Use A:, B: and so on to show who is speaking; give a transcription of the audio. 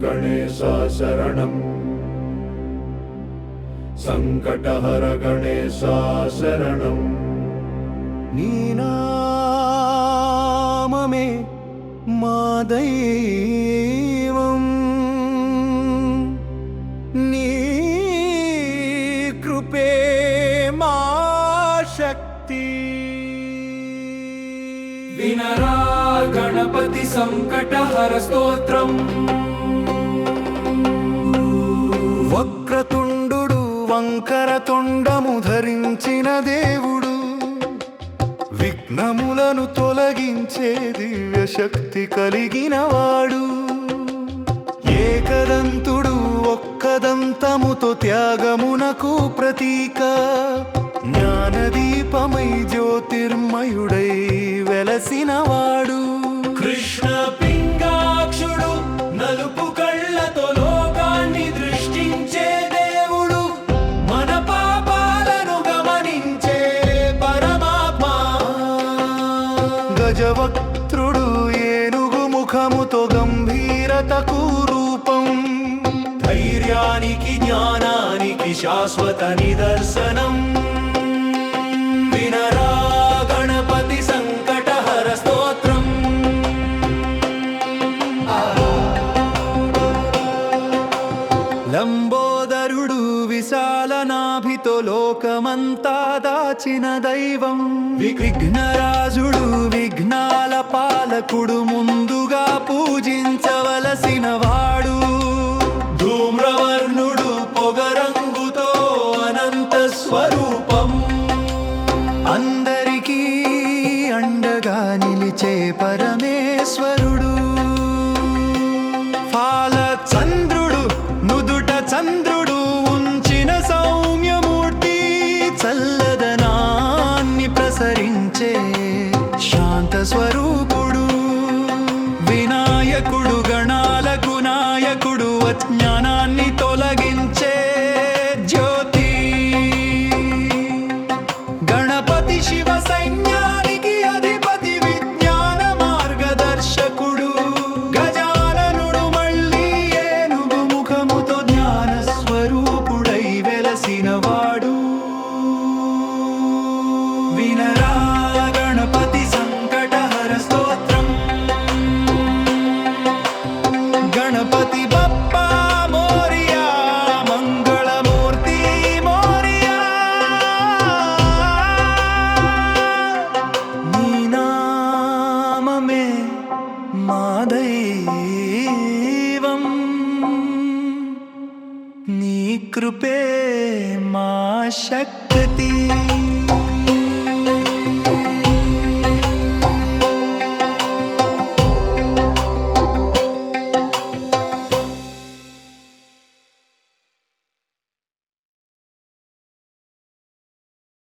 A: गणेशा शरणम् सङ्कटहर गणेशा शरणम्
B: నీ నామమే మా దైవం నీ కృపే మా శక్తి
C: వినరా గణపతి సంకటహర స్తోత్రం
B: వక్రతుండు వంకర తొండము ధరించిన దేవుడు విఘ్నములను తొలగించే దివ్య శక్తి కలిగిన వాడు ఏకదంతుడు ఒక్కదంతముతో త్యాగమునకు ప్రతీక జ్ఞానదీపమై జ్యోతిర్మయుడై వెలసినవాడు
C: కృష్ణ పింగాక్షుడు నలుపు కళ్ళతో లోకాన్ని దృష్టించే దేవుడు మన పాపాలను గమనించే పరమాత్మ
B: గజవక్త్రుడు ఏనుగు ముఖముతో గంభీరతకు రూపం
C: ధైర్యానికి జ్ఞానానికి శాశ్వత నిదర్శనం వినరా గణపతి సంకటహర స్తోత్రం
B: లంబోదరుడు విశాల నాభితో లోకమంతా దాచిన దైవం విఘ్నరాజుడు విఘ్నాల పాలకుడు ముందుగా పూజించవలసిన వాడు
C: ధూమ్రవర్ణుడు పొగరంగుతో అనంత స్వరూపం
B: అందరికీ అండగా నిలిచే పరమేశ్వరుడు ఫాల చంద్రుడు నుదుట చంద్రుడు ఉంచిన సౌమ్యమూర్తి చల్లదనాన్ని ప్రసరించే శాంత స్వరూపుడు వినాయకుడు గణాలకు నాయకుడు అజ్ఞానాన్ని తొలగించే జ్యోతి గణపతి శివ సైన్యానికి అధిపతి విజ్ఞాన మార్గదర్శకుడు గజాననుడు మళ్ళీ ఏనుగు ముఖముతో జ్ఞాన స్వరూపుడై వెలసినవాడు వినరా గణపతి సంకటహర స్తోత్రం గణపతి బప్పా మోరియా మంగళమూర్తి మోరియా నీ నామమే మా దైవం నీ కృపే మా శక్తి